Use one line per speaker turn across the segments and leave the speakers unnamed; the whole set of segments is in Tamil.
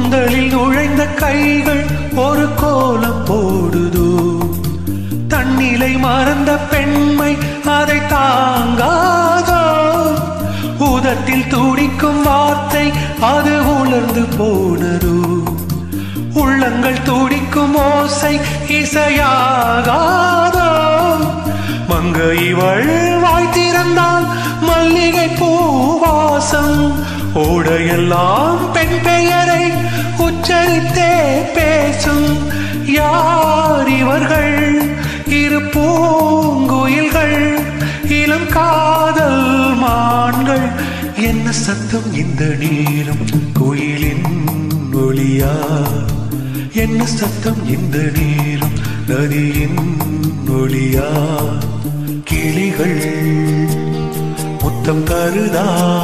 கூந்தலில் நுழைந்த கைகள் ஒரு கோலம் போடுதோ தன்னிலை மறந்த பெண்மை அதை தாங்காதோ உதட்டில் துடிக்கும் வார்த்தை அது உலர்ந்து போனதோ உள்ளங்கள் துடிக்கும் ஓசை இசையாகாதோ மங்க இவள் வாய் திறந்தால் மல்லிகை பூவாசம் ஓடையெல்லாம் பெண் பெயரை உச்சரித்தே பேசும் யார் இவர்கள் இரு பூங்குயில்கள் இளம் காதல் மான்கள் என்ன சத்தம் இந்த நீரும் குயிலின் ஒளியா என்ன சத்தம் இந்த நீரும் நதியின் ஒளியா கிளிகள் முத்தம் தருதா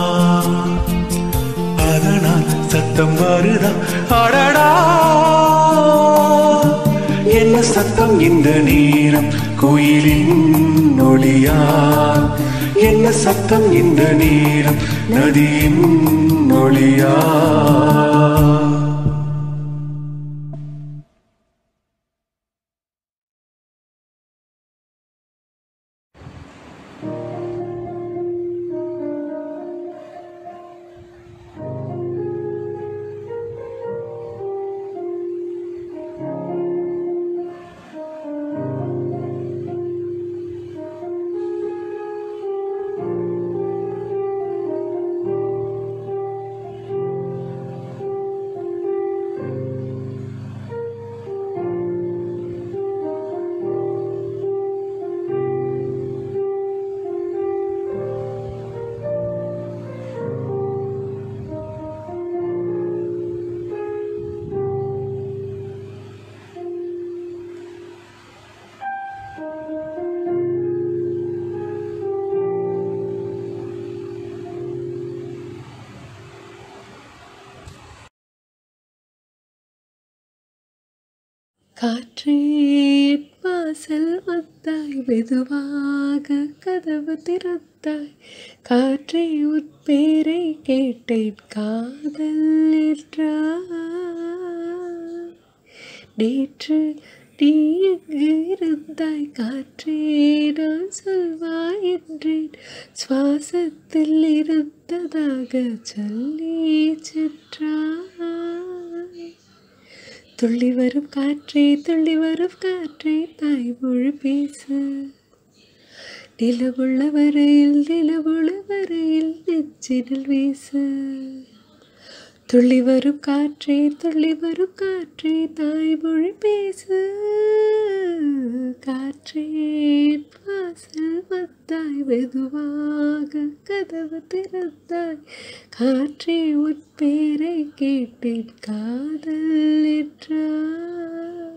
அதனால் சத்தம் வருதா அடடா என்ன சத்தம் இந்த நீரம் குயிலின் ஒளியா என்ன சத்தம் இந்த நீரம் நதியின் ஒளியா
காற்றே வாசல் வந்தாய் மெதுவாக கதவு திறந்தாய் காற்றே உட்பேரை கேட்டேன் காதல் என்றாய் நேற்று நீ எங்கு இருந்தாய் காற்றே நான் சொல்வாய் என்றேன் சுவாசத்தில் இருந்ததாக சொல்லி சென்றாய் துள்ளி வரும் காற்றே துள்ளி வரும் காற்றே தாய்மொழி பேசு நிலவுள்ள வரையில் நிலவுள்ள வரையில் நெஞ்சினில் வீசு துள்ளி வரும் காற்றே துள்ளி வரும் காற்றே தாய்மொழி பேசு காற்றே வாசல் வந்தாய் மெதுவாக கதவு திறந்தாய் காற்றே உன் பேரை கேட்டேன் காதல் என்றாய்